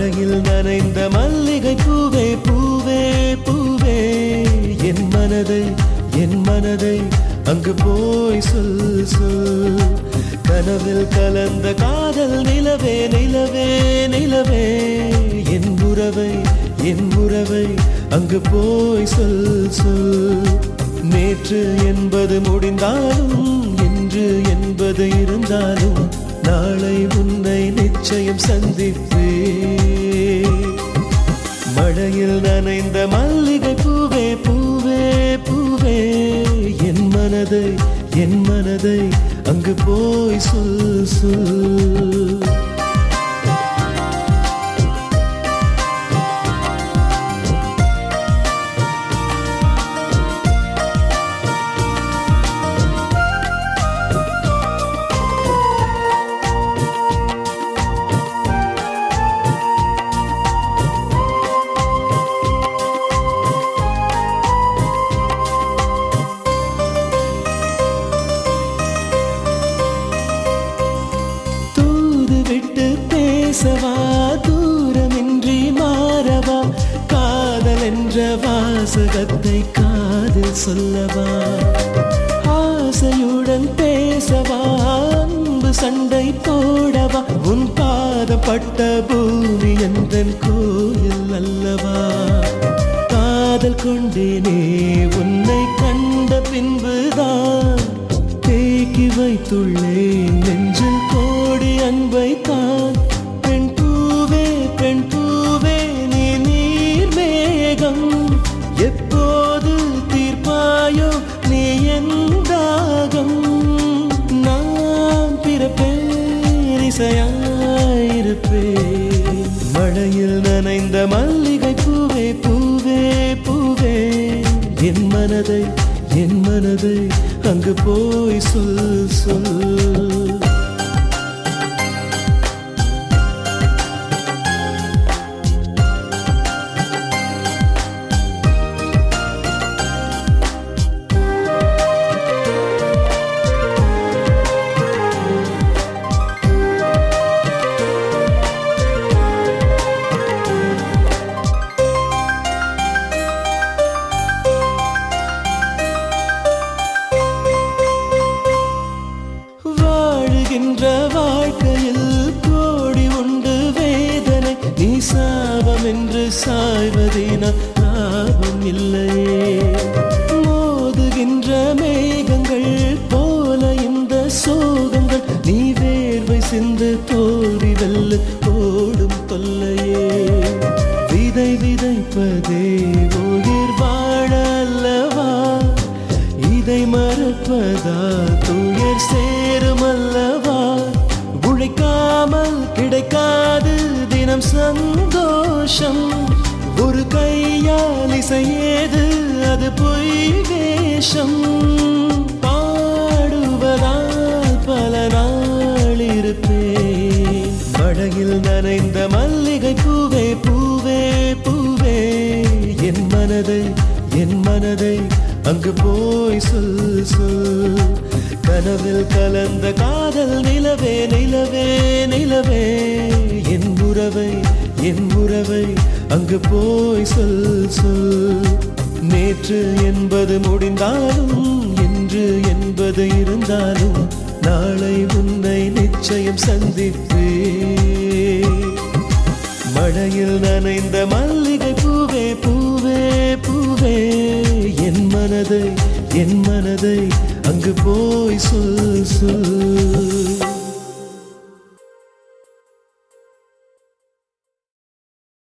மழையில் நனைந்த மல்லிகை பூவே பூவே பூவே என் மனதை என் மனதை அங்கு போய் சொல் சொல் கனவில் கலந்த காதல் நிலவே நிலவே நிலவே என் உறவை என் உறவை அங்கு போய் சொல் சொல் நேற்று என்பது முடிந்தாலும் இன்று என்பது இருந்தாலும் நாளை உன்னை நிச்சயம் சந்திப்பே மழையில் நனைந்த மல்லிகை பூவே பூவே பூவே என் மனதை என் மனதை அங்கு போய் சொல் சொல் தூது விட்டு பேசவா தூரமின்றி மாறவா காதல் என்ற வாசகத்தை காதில் சொல்லவா ஆசையுடன் பேசவா அன்பு சண்டை போடவா உன் பாதப்பட்ட பூமி எந்த கோயில் அல்லவா காதல் கொண்டேனே உன்னை கண்ட பின்புதான் தேக்கி வைத்துள்ளேன் நெஞ்சில் கோடி அன்பை தான் பெண் பூவே பெண் பூவே நீ நீர் மேகம் எப்போது தீர்ப்பாயோ நீ எந்தாகம் நான் பிறப்பேன் இசையாயிருப்பேன் மழையில் நனைந்த மல்லிகை பூவே பூவே பூவே என் மனதை என் மனதை அங்கு போய் சொல் சொல் வாழுகின்ற வாழ்க்கையில் கோடி உண்டு வேதனை நீ சாபம் என்று சாய்வதினால் லாபம் இல்லையே மோதுகின்ற மேகங்கள் போல இந்த சோகங்கள் நீ வேர்வை சிந்து தோல்வி வெல்ல ஓடும் தொல்லையே விதை விதைப்பதே உயிர் வாழ அல்லவா இதை மறப்பதா துயர் சேரும் அல்லவா உழைக்காமல் கிடைக்காது தினம் சந்தோஷம் ஒரு கையால் இசையேது அது பொய் வேஷம் பாடுவதால் பல நாள் இருப்பேன் மழையில் நனைந்த மல்லிகை பூவே பூவே பூவே என் மனதை என் மனதை அங்கு போய் சொல் சொல் கனவில் கலந்த காதல் நிலவே நிலவே நிலவே என் உறவை என் உறவை அங்கு போய் சொல் சொல் நேற்று என்பது முடிந்தாலும் இன்று என்பது இருந்தாலும் நாளை உன்னை நிச்சயம் சந்திப்பே மழையில் நனைந்த மல்லிகை பூவே பூவே பூவே என் மனதை என் மனதை அங்கு போய் சொல் சொல்